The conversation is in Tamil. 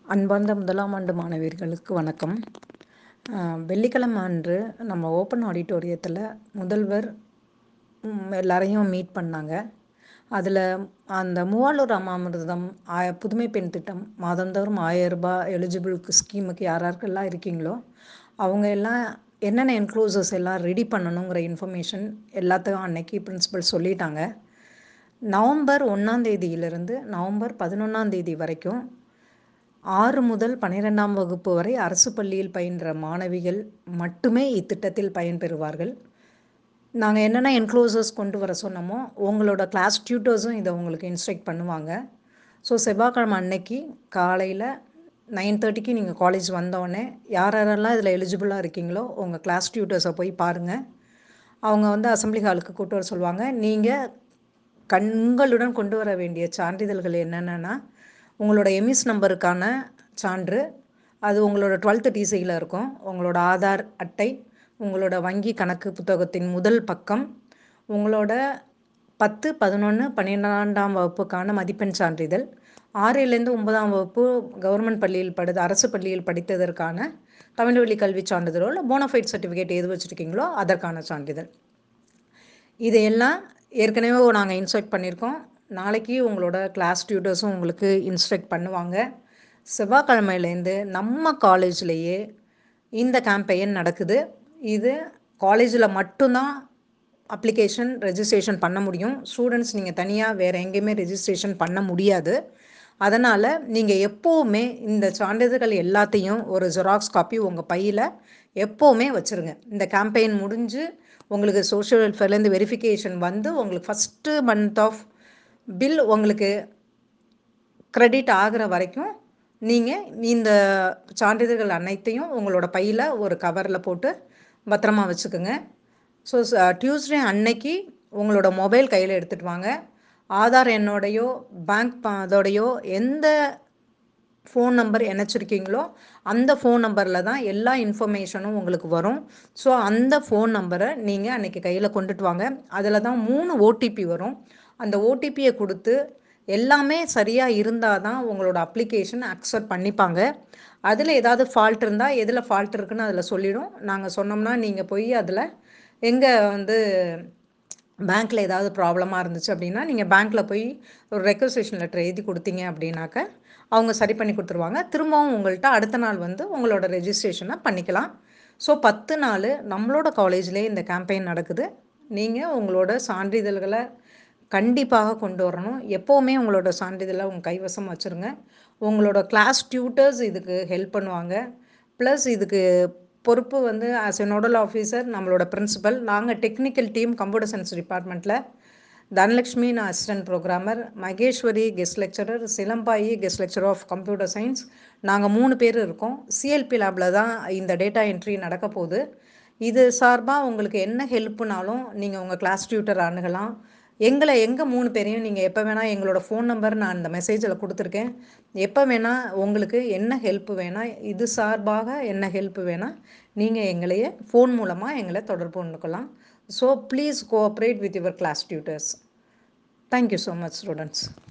அன்பார்ந்த முதலாம் ஆண்டு மாணவியர்களுக்கு வணக்கம் வெள்ளிக்கிழமை அன்று நம்ம ஓப்பன் ஆடிட்டோரியத்தில் முதல்வர் ம், எல்லாரையும் மீட் பண்ணாங்க அதில் அந்த மூவாலூர் ராமாமிர்தம் ஆய புதுமை பெண் திட்டம் மாதந்தோறும் ஆயிரம் ரூபாய் எலிஜிபிளுக்கு ஸ்கீமுக்கு யார் யாருக்கெல்லாம் இருக்கீங்களோ அவங்க எல்லாம் என்னென்ன என்க்ளோசர்ஸ் எல்லாம் ரெடி பண்ணணுங்கிற இன்ஃபர்மேஷன் எல்லாத்தையும் அன்னைக்கு பிரின்சிபல் சொல்லிட்டாங்க நவம்பர் ஒன்றாம் தேதியிலிருந்து நவம்பர் பதினொன்றாம் தேதி வரைக்கும் ஆறு முதல் பன்னிரெண்டாம் வகுப்பு வரை அரசு பள்ளியில் பயின்ற மாணவிகள் மட்டுமே இத்திட்டத்தில் பயன்பெறுவார்கள் நாங்கள் என்னென்ன என்க்ளோசர்ஸ் கொண்டு வர சொன்னோமோ உங்களோட கிளாஸ் டியூட்டர்ஸும் இதை உங்களுக்கு இன்ஸ்ட்ரக்ட் பண்ணுவாங்க ஸோ செவ்வாய்க்கிழமை அன்னைக்கு காலையில் நைன் தேர்ட்டிக்கு நீங்கள் காலேஜ் வந்தோடனே யார் யாரெல்லாம் இதில் எலிஜிபிளாக இருக்கீங்களோ உங்கள் கிளாஸ் டியூட்டர்ஸை போய் பாருங்கள் அவங்க வந்து அசெம்பிளி ஹாலுக்கு கூட்டு வர சொல்லுவாங்க நீங்கள் கண்களுடன் கொண்டு வர வேண்டிய சான்றிதழ்கள் என்னென்னா உங்களோட எமிஸ் நம்பருக்கான சான்று அது உங்களோட டுவெல்த்து டிசியில் இருக்கும் உங்களோட ஆதார் அட்டை உங்களோட வங்கி கணக்கு புத்தகத்தின் முதல் பக்கம் உங்களோட பத்து பதினொன்று பன்னிரெண்டாம் வகுப்புக்கான மதிப்பெண் சான்றிதழ் ஆறிலேருந்து ஒன்பதாம் வகுப்பு கவர்மெண்ட் பள்ளியில் படி அரசு பள்ளியில் படித்ததற்கான தமிழ் வழி கல்வி சான்றிதழோ இல்லை போனஃபைட் சர்டிஃபிகேட் எது வச்சுருக்கீங்களோ அதற்கான சான்றிதழ் இதையெல்லாம் ஏற்கனவே நாங்கள் இன்ஸ்ட்ரக்ட் பண்ணியிருக்கோம் நாளைக்கு உங்களோட கிளாஸ் டியூட்டர்ஸும் உங்களுக்கு இன்ஸ்ட்ரக்ட் பண்ணுவாங்க செவ்வாய்க்கிழமையிலேருந்து நம்ம காலேஜ்லேயே இந்த கேம்பெயின் நடக்குது இது காலேஜில் மட்டும்தான் அப்ளிகேஷன் ரெஜிஸ்ட்ரேஷன் பண்ண முடியும் ஸ்டூடெண்ட்ஸ் நீங்கள் தனியாக வேறு எங்கேயுமே ரெஜிஸ்ட்ரேஷன் பண்ண முடியாது அதனால் நீங்கள் எப்போவுமே இந்த சான்றிதழ்கள் எல்லாத்தையும் ஒரு ஜெராக்ஸ் காப்பி உங்கள் பையில் எப்போவுமே வச்சுருங்க இந்த கேம்பெயின் முடிஞ்சு உங்களுக்கு சோஷியல் வெல்ஃபேர்லேருந்து வெரிஃபிகேஷன் வந்து உங்களுக்கு ஃபஸ்ட்டு மந்த் ஆஃப் பில் உங்களுக்கு கிரெடிட் ஆகிற வரைக்கும் நீங்கள் இந்த சான்றிதழ்கள் அனைத்தையும் உங்களோட பையில் ஒரு கவரில் போட்டு பத்திரமா வச்சுக்கோங்க ஸோ டியூஸ்டே அன்னைக்கு உங்களோட மொபைல் கையில் எடுத்துகிட்டு வாங்க ஆதார் எண்ணோடையோ பேங்க் அதோடையோ எந்த ஃபோன் நம்பர் இணைச்சிருக்கீங்களோ அந்த ஃபோன் நம்பரில் தான் எல்லா இன்ஃபர்மேஷனும் உங்களுக்கு வரும் ஸோ அந்த ஃபோன் நம்பரை நீங்கள் அன்றைக்கி கையில் கொண்டுட்டு வாங்க அதில் தான் மூணு ஓடிபி வரும் அந்த ஓடிபியை கொடுத்து எல்லாமே சரியாக இருந்தால் தான் உங்களோட அப்ளிகேஷன் அக்செப்ட் பண்ணிப்பாங்க அதில் ஏதாவது ஃபால்ட் இருந்தால் எதில் ஃபால்ட் இருக்குன்னு அதில் சொல்லிடும் நாங்கள் சொன்னோம்னா நீங்கள் போய் அதில் எங்கே வந்து பேங்க்கில் ஏதாவது ப்ராப்ளமாக இருந்துச்சு அப்படின்னா நீங்கள் பேங்க்கில் போய் ஒரு ரெக்வஸ்டேஷன் லெட்டர் எழுதி கொடுத்தீங்க அப்படின்னாக்க அவங்க சரி பண்ணி கொடுத்துருவாங்க திரும்பவும் உங்கள்கிட்ட அடுத்த நாள் வந்து உங்களோட ரெஜிஸ்ட்ரேஷனை பண்ணிக்கலாம் ஸோ பத்து நாள் நம்மளோட காலேஜ்லேயே இந்த கேம்பெயின் நடக்குது நீங்கள் உங்களோட சான்றிதழ்களை கண்டிப்பாக கொண்டு வரணும் எப்போவுமே உங்களோட சான்றிதழை உங்கள் கைவசம் வச்சுருங்க உங்களோட கிளாஸ் டியூட்டர்ஸ் இதுக்கு ஹெல்ப் பண்ணுவாங்க ப்ளஸ் இதுக்கு பொறுப்பு வந்து ஆஸ் எ நோடல் ஆஃபீஸர் நம்மளோட பிரின்சிபல் நாங்கள் டெக்னிக்கல் டீம் கம்ப்யூட்டர் சயின்ஸ் டிபார்ட்மெண்ட்டில் தனலக்ஷ்மி நான் assistant programmer Maheswari guest lecturer Silambayi guest lecture of computer science நாங்கள் மூணு பேர் இருக்கோம் சிஎல்பி லேபில் தான் இந்த டேட்டா என்ட்ரி நடக்க போகுது இது சார்பாக உங்களுக்கு என்ன ஹெல்ப்னாலும் நீங்கள் உங்கள் கிளாஸ் டியூட்டர் அணுகலாம் எங்களை எங்கள் மூணு பேரையும் நீங்கள் எப்போ வேணால் எங்களோட ஃபோன் நம்பர் நான் அந்த மெசேஜில் கொடுத்துருக்கேன் எப்போ வேணால் உங்களுக்கு என்ன ஹெல்ப் வேணால் இது சார்பாக என்ன ஹெல்ப் வேணால் நீங்கள் எங்களையே ஃபோன் மூலமாக எங்களை தொடர்பு கொண்டுக்கலாம் so please cooperate with your class tutors thank you so much students